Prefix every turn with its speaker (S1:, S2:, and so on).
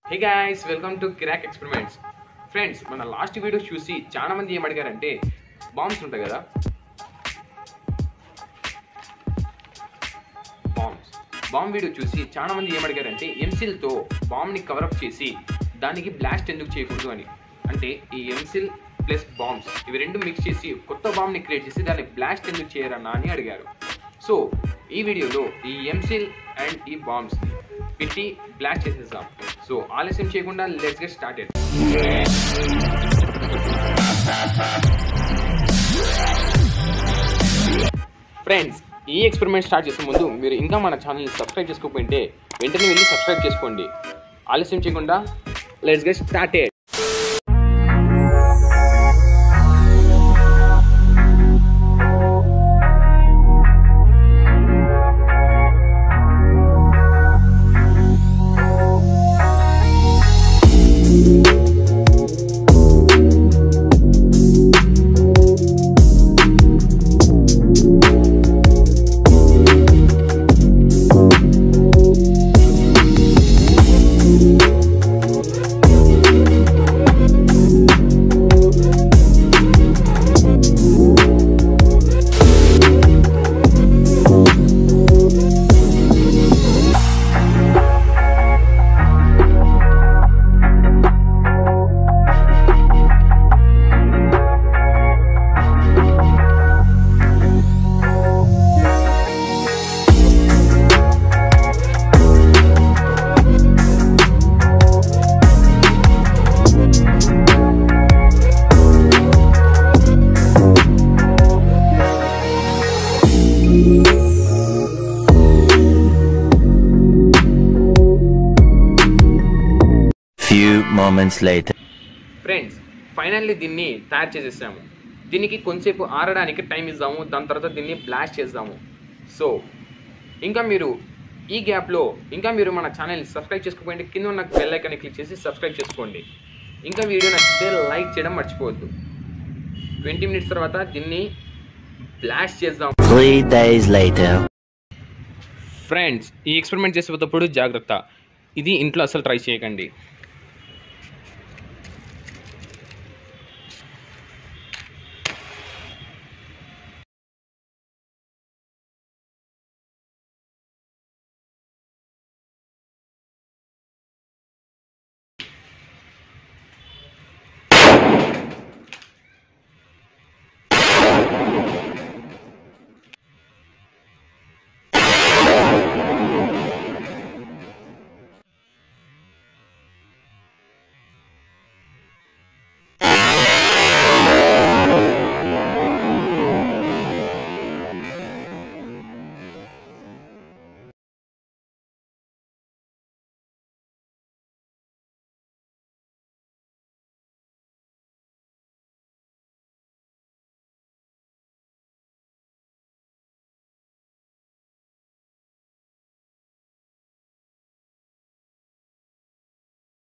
S1: Hey guys welcome to Kiraak experiments friends మన last video చూసి చాలా మంది ఏం అడిగారంటే బాంబ్స్ ఉంటాయి కదా బాంబ్స్ బాంబ్ వీడియో చూసి చాలా మంది ఏం అడిగారంటే ఎంసిల్తో బాంబ్ని కవరప్ చేసి దానికి బ్లాస్ట్ ఎందుకు చేయకూడదు అని అంటే ఈ ఎంసిల్ ప్లస్ బాంబ్స్ ఇవి రెండు మిక్స్ చేసి కొత్త బాంబ్ని క్రియేట్ చేసి దాన్ని బ్లాస్ట్ ఎందుకు చేయరన్నా అని అడిగారు సో ఈ వీడియోలో ఈ ఎంసిల్ అండ్ ఈ బాంబ్స్ పెట్టి బ్లాస్ట్ చేసేద్దాం సో ఆలస్యం చేయకుండా లెట్స్ గెట్ స్టార్టెడ్ ఫ్రెండ్స్ ఈ ఎక్స్పెరిమెంట్ స్టార్ట్ చేసే ముందు మీరు ఇంకా మన ఛానల్ని సబ్స్క్రైబ్ చేసుకోకపోయింటే వెంటనే వెళ్ళి సబ్స్క్రైబ్ చేసుకోండి ఆలస్యం చేయకుండా let's get started
S2: Few moments later.
S1: Friends finally దీన్ని తయారు చేసేసాము దీనికి కొంచెంసేపు ఆరడానికి టైం ఇద్దాము దాని తర్వాత దీన్ని బ్లాస్ట్ చేద్దాము సో ఇంకా మీరు ఈ గ్యాప్లో ఇంకా మీరు మన ఛానల్ సబ్స్క్రైబ్ చేసుకోకపోయింటే కింద ఉన్న బెల్ ఐకాన్ని క్లిక్ చేసి సబ్స్క్రైబ్ చేసుకోండి ఇంకా వీడియో నచ్చితే లైక్ చేయడం మర్చిపోవద్దు ట్వంటీ మినిట్స్ తర్వాత దీన్ని బ్లాస్ట్ చేద్దాం
S2: Three days later.
S1: ఫ్రెండ్స్ ఈ ఎక్స్పెరిమెంట్ చేసేటప్పుడు జాగ్రత్త ఇది ఇంట్లో అసలు ట్రై చేయకండి